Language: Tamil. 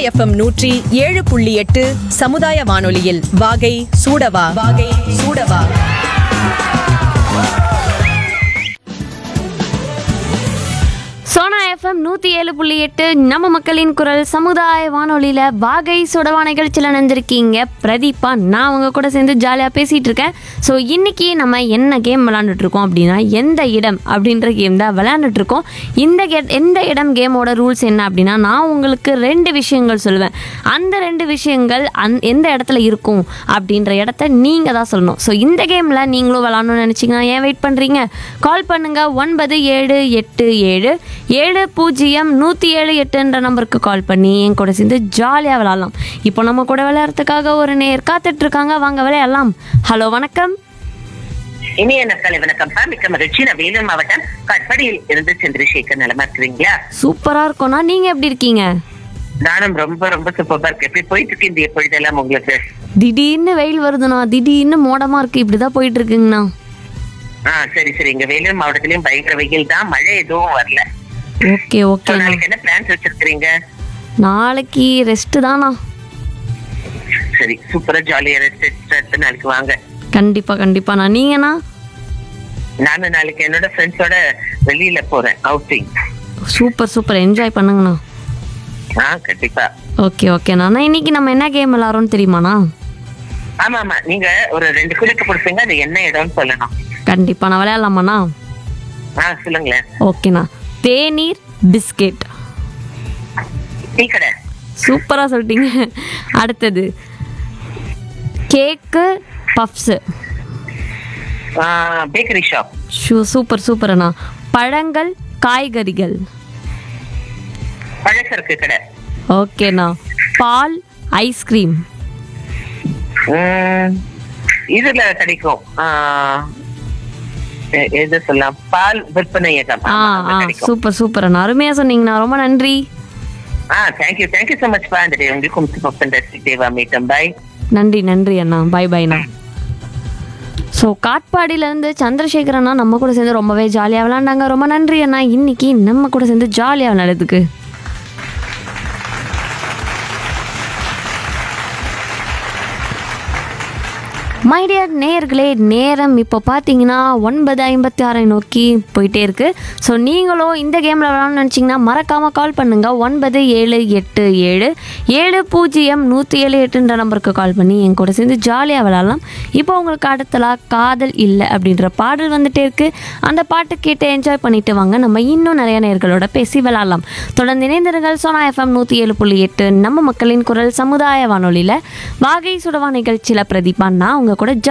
எஃப்எம் நூற்றி ஏழு புள்ளி எட்டு சமுதாய வானொலியில் வாகை சூடவா வாகை சூடவா சோனா எஃப்எம் நூற்றி ஏழு புள்ளி எட்டு நம்ம மக்களின் குரல் சமுதாய வானொலியில் வாகை சுடவா நிகழ்ச்சியில் நினைஞ்சிருக்கீங்க பிரதீபா நான் உங்க கூட சேர்ந்து ஜாலியாக பேசிகிட்டு இருக்கேன் ஸோ இன்னைக்கு நம்ம என்ன கேம் விளாண்டுட்டு இருக்கோம் அப்படின்னா எந்த இடம் அப்படின்ற கேம் தான் விளையாண்டுட்டு இருக்கோம் இந்த கே எந்த இடம் கேமோட ரூல்ஸ் என்ன அப்படின்னா நான் உங்களுக்கு ரெண்டு விஷயங்கள் சொல்லுவேன் அந்த ரெண்டு விஷயங்கள் அந் எந்த இடத்துல இருக்கும் அப்படின்ற இடத்த நீங்கள் தான் சொல்லணும் ஸோ இந்த கேமில் நீங்களும் விளாடணும்னு நினச்சிங்கன்னா ஏன் வெயிட் பண்ணுறீங்க கால் பண்ணுங்கள் ஒன்பது ஏழு எட்டு ஏழு ஏழு பூஜ்ஜியம் நூற்றி ஏழு எட்டுன்ற நம்பருக்கு கால் பண்ணி என் கூட சேர்ந்து ஜாலியாக விளாட்லாம் இப்போ நம்ம கூட விளையாடுறதுக்காக ஒரு நேர் காத்துட்ருக்காங்க வாங்க விளையாடலாம் ஹலோ வணக்கம் இனிய நற்காலை வணக்கம்ப்பா மிக்க மகிழ்ச்சி நான் வேலூர் மாவட்டம் கட்படியில் இருந்து சந்திரசேகர் நலமா இருக்கிறீங்களா சூப்பராக இருக்கோண்ணா நீங்கள் எப்படி இருக்கீங்க நானும் ரொம்ப ரொம்ப சூப்பரா இருக்கு எப்படி போயிட்டு இருக்கு இந்த பொழுதெல்லாம் உங்களுக்கு திடீர்னு வெயில் வருதுண்ணா திடீர்னு மோடமாக இருக்குது இப்படி தான் போயிட்டு இருக்குங்கண்ணா ஆ சரி சரி இங்க வேலூர் மாவட்டத்திலயும் பயங்கர வெயில் தான் மழை எதுவும் வரல ஓகே So, ஓகேண்ணா நாளைக்கு என்ன பிளான்ஸ் வச்சிருக்கீங்க நாளைக்கு ரெஸ்ட்டு தானா சரி சூப்பரா ஜாலியா ரெஸ்ட் எடுத்து நாளைக்கு வாங்க கண்டிப்பாக கண்டிப்பாண்ணா நீங்கண்ணா நானும் நாளைக்கு என்னோட ஃப்ரெண்ட்ஸோட வெளியில போறேன் அவுட்டிங் சூப்பர் சூப்பர் என்ஜாய் பண்ணுங்கண்ணா ஆ கண்டிப்பா ஓகே ஓகேண்ணா அண்ணா இன்னைக்கு நம்ம என்ன கேம் விளாட்றோம்னு தெரியுமாண்ணா ஆமா ஆமா நீங்க ஒரு ரெண்டு குறிப்பு கொடுப்பீங்க அது என்ன இடம்னு சொல்லணும் கண்டிப்பாக நான் விளையாடலாமாண்ணா ஆ சொல்லுங்களேன் ஓகேண்ணா தேநீர் பிஸ்கெட் டீ கடை சூப்பராக சொல்லிட்டீங்க அடுத்தது cake puffs bakery shop shoe super super அண்ணா பழங்கள் காய்கறிகள் பழசரக்கு கடை ஓகேண்ணா பால் ஐஸ்கிரீம் உம், இதுல கிடைக்கும் ஆ, எ- எது சொல்லலாம் பால் விற்பனையகம் ஆ ஆமா, ஆ அங்க கிடைக்கும் சூப்பர் சூப்பர் அண்ணா அருமையாக சொன்னீங்கண்ணா ரொம்ப நன்றி ஆ தேங்க்யூ தேங்க்யூ so மச் பா இந்த டே உங்களுக்கும் சூப்பர் ஃபண்டாஸ்டிக் டேவா மீட்டம் பை நன்றி நன்றி அண்ணா பை பைண்ணா ஸோ காட்பாடியிலேருந்து சந்திரசேகர் அண்ணா நம்ம கூட சேர்ந்து ரொம்பவே ஜாலியாக விளாண்டாங்க ரொம்ப நன்றி அண்ணா இன்னைக்கு நம்ம கூட சேர்ந்து ஜாலியாக விளையாடுறதுக்கு மைடியர் நேயர்களே நேரம் இப்போ பார்த்தீங்கன்னா ஒன்பது ஐம்பத்தி ஆறை நோக்கி போயிட்டே இருக்கு ஸோ நீங்களும் இந்த கேமில் விளாட்ணும்னு நினச்சிங்கன்னா மறக்காமல் கால் பண்ணுங்கள் ஒன்பது ஏழு எட்டு ஏழு ஏழு பூஜ்ஜியம் நூற்றி ஏழு எட்டுன்ற நம்பருக்கு கால் பண்ணி என் கூட சேர்ந்து ஜாலியாக விளாட்லாம் இப்போ உங்களுக்கு அடுத்தலாம் காதல் இல்லை அப்படின்ற பாடல் வந்துட்டே இருக்கு அந்த பாட்டு கேட்டு என்ஜாய் பண்ணிட்டு வாங்க நம்ம இன்னும் நிறைய நேர்களோட பேசி விளாட்லாம் தொடர்ந்து இணைந்திருங்கள் சோனா எஃப்எம் நூற்றி ஏழு புள்ளி எட்டு நம்ம மக்களின் குரல் சமுதாய வானொலியில் வாகை சுடவா நிகழ்ச்சியில் பிரதீபா நான் உங்க கூட